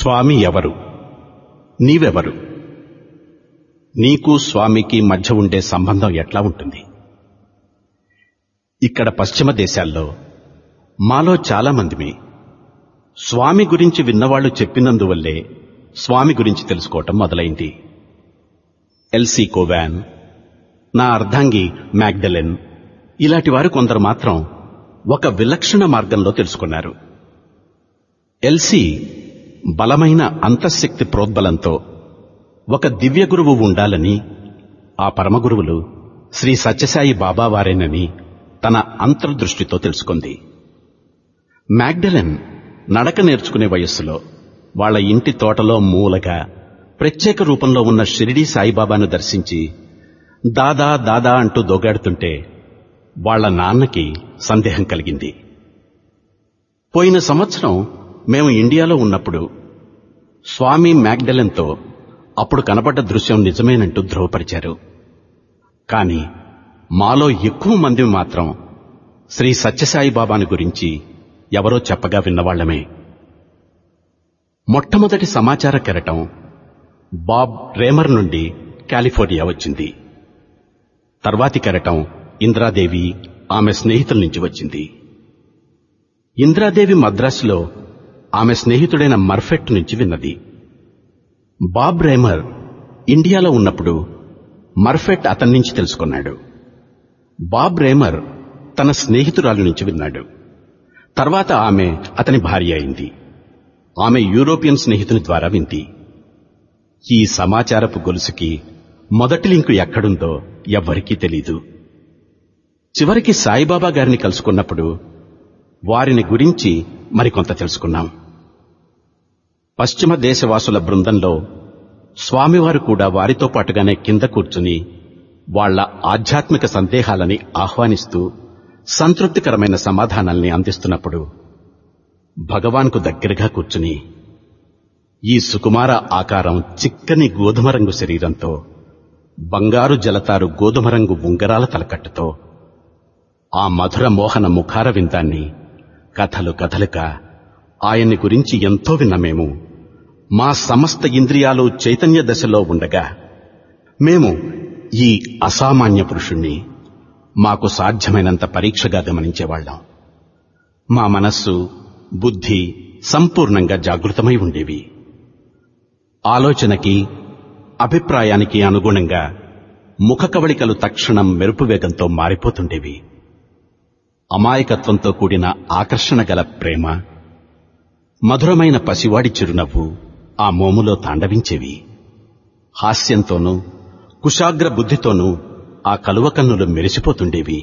స్వామి ఎవరు నీవెవరు నీకు స్వామికి మధ్య ఉండే సంబంధం ఎట్లా ఉంటుంది ఇక్కడ పశ్చిమ దేశాల్లో మాలో చాలా మందిమి స్వామి గురించి విన్నవాళ్లు చెప్పినందువల్లే స్వామి గురించి తెలుసుకోవటం మొదలైంది ఎల్సి కోవాన్ నా అర్ధాంగి మ్యాగ్డలెన్ ఇలాంటి వారు కొందరు మాత్రం ఒక విలక్షణ మార్గంలో తెలుసుకున్నారు ఎల్సి బలమైన అంతఃశక్తి ప్రోద్బలంతో ఒక దివ్య గురువు ఉండాలని ఆ పరమగురువులు శ్రీ సత్యసాయి బాబా వారేనని తన అంతర్దృష్టితో తెలుసుకుంది మ్యాగ్డలెన్ నడక నేర్చుకునే వయస్సులో వాళ్ళ ఇంటి తోటలో మూలగా ప్రత్యేక రూపంలో ఉన్న షిరిడీ సాయిబాబాను దర్శించి దాదా దాదా అంటూ దొగాడుతుంటే వాళ్ళ నాన్నకి సందేహం కలిగింది పోయిన సంవత్సరం మేము ఇండియాలో ఉన్నప్పుడు స్వామి మ్యాగ్డలెన్తో అప్పుడు కనపడ్డ దృశ్యం నిజమేనంటూ ధృవపరిచారు కాని మాలో ఎక్కువ మంది మాత్రం శ్రీ సత్యసాయి బాబాని గురించి ఎవరో చెప్పగా విన్నవాళ్లమే మొట్టమొదటి సమాచార కెరటం బాబ్ రేమర్ నుండి కాలిఫోర్నియా వచ్చింది తర్వాతి కెరటం ఇంద్రాదేవి ఆమె స్నేహితుల నుంచి వచ్చింది ఇంద్రాదేవి మద్రాసులో ఆమె స్నేహితుడైన మర్ఫెట్ నుంచి విన్నది బాబ్ రేమర్ ఇండియాలో ఉన్నప్పుడు మర్ఫెట్ అతని నుంచి తెలుసుకున్నాడు బాబ్ రేమర్ తన స్నేహితురాలు నుంచి విన్నాడు తర్వాత ఆమె అతని భార్య అయింది ఆమె యూరోపియన్ స్నేహితుని ద్వారా వింది ఈ సమాచారపు గొలుసుకి మొదటి లింకు ఎక్కడుందో ఎవ్వరికీ తెలీదు చివరికి సాయిబాబా గారిని కలుసుకున్నప్పుడు వారిని గురించి మరికొంత తెలుసుకున్నాం పశ్చిమ దేశవాసుల బృందంలో స్వామివారు కూడా వారితో పాటుగానే కింద కూర్చుని వాళ్ల ఆధ్యాత్మిక సందేహాలని ఆహ్వానిస్తూ సంతృప్తికరమైన సమాధానాల్ని అందిస్తున్నప్పుడు భగవాన్కు దగ్గరగా కూర్చుని ఈ సుకుమార ఆకారం చిక్కని గోధుమ రంగు శరీరంతో బంగారు జలతారు గోధుమ రంగు ఉంగరాల తలకట్టుతో ఆ మధుర మోహన ముఖార విందాన్ని కథలు కథలుగా ఆయన్ని గురించి ఎంతో విన్న మేము మా సమస్త ఇంద్రియాలు చైతన్య దశలో ఉండగా మేము ఈ అసామాన్య పురుషుణ్ణి మాకు సాధ్యమైనంత పరీక్షగా గమనించేవాళ్లం మా మనస్సు బుద్ధి సంపూర్ణంగా జాగృతమై ఉండేవి ఆలోచనకి అభిప్రాయానికి అనుగుణంగా ముఖ కవళికలు తక్షణం మెరుపు వేగంతో మారిపోతుండేవి అమాయకత్వంతో కూడిన ఆకర్షణ గల ప్రేమ మధురమైన పసివాడి చిరునవ్వు ఆ మోములో తాండవించేవి హాస్యంతోనూ కుశాగ్ర బుద్ధితోనూ ఆ కలువ కన్నులు మెరిసిపోతుండేవి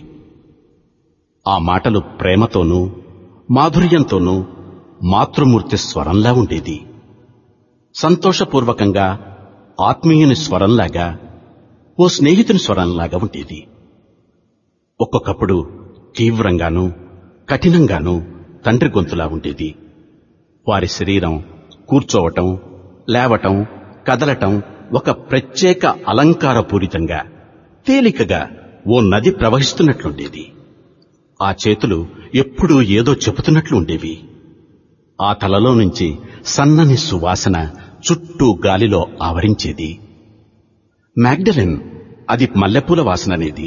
ఆ మాటలు ప్రేమతోనూ మాధుర్యంతోనూ మాతృమూర్తి స్వరంలా ఉండేది సంతోషపూర్వకంగా ఆత్మీయుని స్వరంలాగా ఓ స్నేహితుని స్వరంలాగా ఉండేది ఒక్కొక్కప్పుడు తీవ్రంగానూ కఠినంగానూ తండ్రి గొంతులా ఉండేది వారి శరీరం కూర్చోవటం లేవటం కదలటం ఒక ప్రత్యేక అలంకారపూరితంగా తేలికగా ఓ నది ప్రవహిస్తున్నట్లుండేది ఆ చేతులు ఎప్పుడూ ఏదో చెబుతున్నట్లు ఉండేవి ఆ తలలో నుంచి సన్నని సువాసన చుట్టూ గాలిలో ఆవరించేది మ్యాగ్డలెన్ అది మల్లెపూల వాసననేది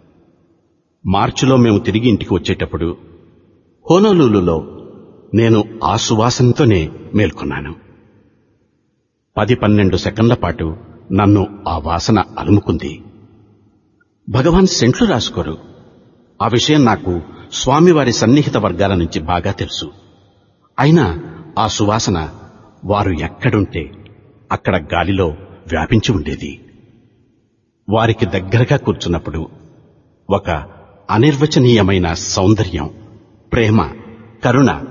మార్చిలో మేము తిరిగి ఇంటికి వచ్చేటప్పుడు హోనోలూలులో నేను ఆ సువాసనతోనే మేల్కొన్నాను పది పన్నెండు సెకండ్ల పాటు నన్ను ఆ వాసన అలుముకుంది భగవాన్ సెంట్లు రాసుకోరు ఆ విషయం నాకు స్వామివారి సన్నిహిత వర్గాల నుంచి బాగా తెలుసు అయినా ఆ సువాసన వారు ఎక్కడుంటే అక్కడ గాలిలో వ్యాపించి ఉండేది వారికి దగ్గరగా కూర్చున్నప్పుడు ఒక అనిర్వచనీయమైన సౌందర్యం ప్రేమ కరుణ